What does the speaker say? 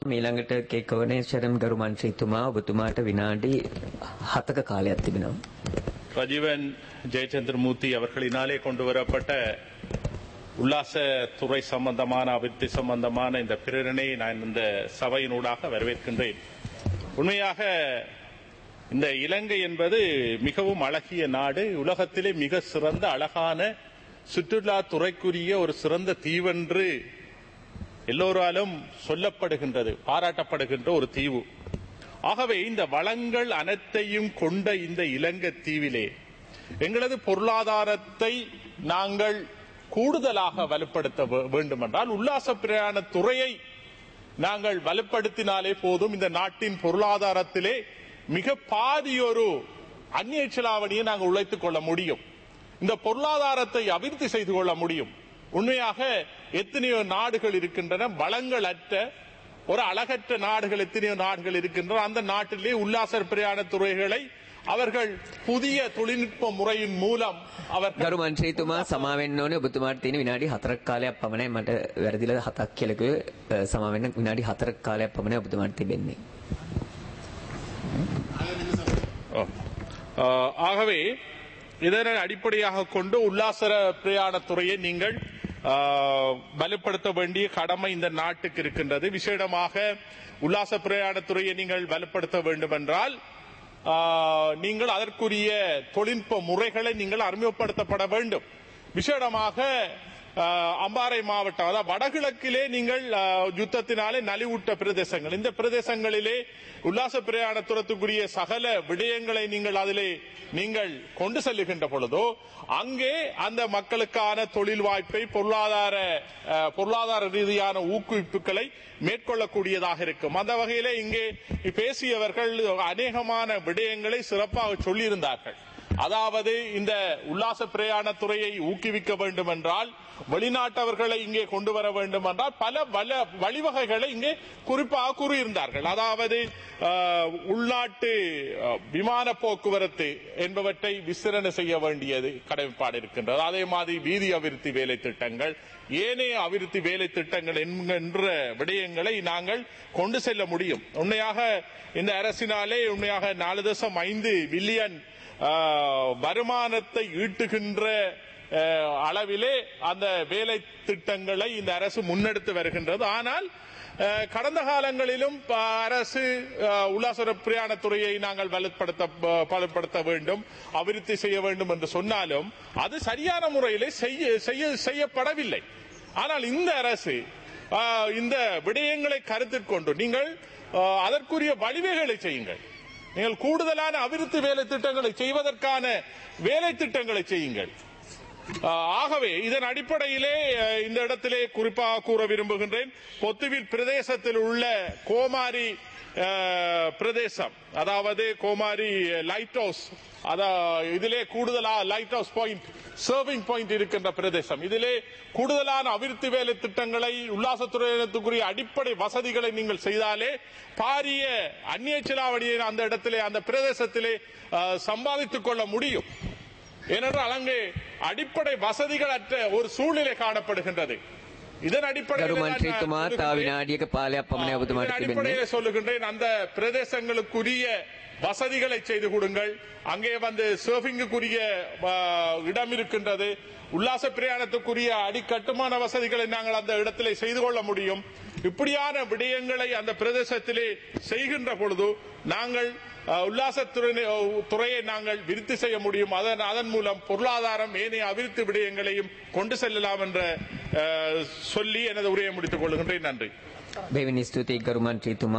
මීළඟට කේකවනේශරම් ගරු මන්ත්‍රීතුමා ඔබතුමාට විනාඩි හතක කාලයක් තිබෙනවා. ரஜீவன் ஜெயச்சந்திரமூர்த்தி அவர்களினாலே கொண்டு வரப்பட்ட உல்லாச துறை சம்பந்தமான அபிவிருத்தி சம்பந்தமான இந்த பிரேரணையை நான் இந்த சபையினூடாக வரவேற்கின்றேன் உண்மையாக இந்த இலங்கை என்பது மிகவும் அழகிய நாடு உலகத்திலே மிக சிறந்த அழகான சுற்றுலா துறைக்குரிய ஒரு சிறந்த தீவென்று எல்லோராலும் சொல்லப்படுகின்றது பாராட்டப்படுகின்ற ஒரு தீவு ஆகவே இந்த வளங்கள் அனைத்தையும் கொண்ட இந்த இலங்கை தீவிலே எங்களது பொருளாதாரத்தை நாங்கள் கூடுதலாக வலுப்படுத்த வே- வேண்டுமென்றால் உல்லாச பிரயாண துறையை நாங்கள் வலுப்படுத்தினாலே போதும் இந்த நாட்டின் பொருளாதாரத்திலே மிக பாதியொரு அந்நிய செலாவணியை நாங்கள் உழைத்துக் கொள்ள முடியும் இந்த பொருளாதாரத்தை அபிவிருத்தி செய்து கொள்ள முடியும் உண்மையாக எத்தனையோ நாடுகள் இருக்கின்றன வளங்கள் அற்ற ஒரு அழகற்ற நாடுகள் எத்தனையோ நாடுகள் இருக்கின்றன அந்த நாட்டிலே உல்லாச பிரயாண துறைகளை அவர்கள் புதிய தொழில்நுட்ப முறையின் மூலம் அவர்கள் ගරු මන්ත්‍රීතුමා සමාවෙන්න ඕනේ ඔබතුමාට තියෙන විනාඩි හතරක් කාලයක් පමණයි මට වැරදිලා හතක් කියලා කිව්වේ සමාවෙන්න විනාඩි හතරක් කාලයක් පමණයි ඔබතුමාට තිබෙන්නේ. ஓ. ஆஹ், ஆகவே இதனை அடிப்படையாக கொண்டு உல்லாச பிரயாண துறையை நீங்கள் ஆஹ், வலுப்படுத்த வேண்டிய கடமை இந்த நாட்டுக்கு இருக்கின்றது விசேடமாக உல்லாச பிரயாண துறையை நீங்கள் வலுப்படுத்த வேண்டும் என்றால் ஆஹ், நீங்கள் அதற்குரிய தொழில்நுட்ப முறைகளை நீங்கள் அறிமுகப்படுத்தப்பட வேண்டும் விசேடமாக ஆஹ், அம்பாறை மாவட்டம் அதாவது வடகிழக்கிலே நீங்கள் ஆஹ், யுத்தத்தினாலே நலிவுட்ட பிரதேசங்கள் இந்த பிரதேசங்களிலே உல்லாச பிரயாணத்துறத்துக்குரிய சகல விடயங்களை நீங்கள் அதிலே நீங்கள் கொண்டு செல்லுகின்ற பொழுதோ அங்கே அந்த மக்களுக்கான தொழில் வாய்ப்பை பொருளாதார ஆஹ், பொருளாதார ரீதியான ஊக்குவிப்புகளை மேற்கொள்ளக்கூடியதாக இருக்கும் அந்த வகையிலே இங்கே பேசியவர்கள் அநேகமான விடயங்களை சிறப்பாக சொல்லியிருந்தார்கள் அதாவது இந்த உல்லாச பிரயாண துறையை ஊக்குவிக்க வேண்டும் என்றால் வெளிநாட்டவர்களை இங்கே கொண்டு வர வேண்டும் என்றால் பல வல வழிவகைகளை இங்கே குறிப்பாக கூறியிருந்தார்கள் அதாவது ஆஹ், உள்நாட்டு ஆஹ், விமான போக்குவரத்து என்பவற்றை விசிரணை செய்ய வேண்டியது கடமைப்பாடு இருக்கின்றது அதே மாதிரி வீதி அபிவிருத்தி வேலை திட்டங்கள் ஏனைய அபிவிருத்தி வேலை திட்டங்கள் என்கின்ற விடயங்களை நாங்கள் கொண்டு செல்ல முடியும் உண்மையாக இந்த அரசினாலே உண்மையாக நாலு தசம் ஐந்து பில்லியன் ஆஹ், வருமானத்தை ஈட்டுகின்ற ஆஹ், அளவிலே அந்த வேலை திட்டங்களை இந்த அரசு முன்னெடுத்து வருகின்றது ஆனால் ஆஹ், கடந்த காலங்களிலும் ப- அரசு ஆஹ், உல்லாச பிரயாணத்துறையை நாங்கள் வலுப்படுத்த ப- பலப்படுத்த வேண்டும் அபிவிருத்தி செய்ய வேண்டும் என்று சொன்னாலும் அது சரியான முறையிலே செய்ய செய்ய- செய்யப்படவில்லை ஆனால் இந்த அரசு ஆஹ், இந்த விடயங்களை கருத்தில் கொண்டு நீங்கள் ஆஹ், அதற்குரிய வழிவகைகளை செய்யுங்கள் நீங்கள் கூடுதலான அபிவிருத்தி வேலை திட்டங்களை செய்வதற்கான வேலை திட்டங்களை செய்யுங்கள் ஆஹ், ஆகவே இதன் அடிப்படையிலே அஹ், இந்த இடத்திலே குறிப்பாக கூற விரும்புகின்றேன் பொத்துவில் பிரதேசத்தில் உள்ள கோமாரி அஹ், பிரதேசம் அதாவது கோமாரி லைட் ஹவுஸ் அதா இதிலே கூடுதலா light house point serving point இருக்கின்ற பிரதேசம் இதிலே கூடுதலான அபிவிருத்தி வேலை திட்டங்களை உல்லாசத்துறையினத்துக்குரிய அடிப்படை வசதிகளை நீங்கள் செய்தாலே பாரிய அந்நிய செலாவணியை அந்த இடத்திலே அந்த பிரதேசத்திலே அஹ், சம்பாதித்துக் கொள்ள முடியும் ஏனென்றால் அங்கே அடிப்படை வசதிகள் அற்ற ஒரு சூழ்நிலை காணப்படுகின்றது இதன் ගරු அடிப்படையில் நான் මන්ත්‍රීතුමා තව சொல்லுகின்றேன். විනාඩියක පාලයක් පමණයි இதன் ඔබතුමාට තිබෙන්නේ. அடிப்படையில் சொல்லுகின்றேன் அந்த பிரதேசங்களுக்குரிய வசதிகளை செய்து கொடுங்கள் அங்கே வந்து சர்ஃபிங்குக்குரிய ஆ, இடம் இருக்கின்றது உல்லாச பிரயாணத்துக்குரிய அடிக்கட்டுமான வசதிகளை நாங்கள் அந்த இடத்திலே செய்து கொள்ள முடியும் இப்படியான விடயங்களை அந்த பிரதேசத்திலே செய்கின்ற பொழுது நாங்கள் ஆ, உல்லாசத்துறை துறையை நாங்கள் விருத்தி செய்ய முடியும் அதன் அதன் மூலம் பொருளாதாரம் ஏனைய அபிவிருத்தி விடயங்களையும் கொண்டு செல்லலாம் என்ற ஆ, சொல்லி எனது உரையை முடித்துக் கொள்கின்றேன் நன்றி බෙවිනි ස්තුතියි ගරු මන්ත්‍රීතුමා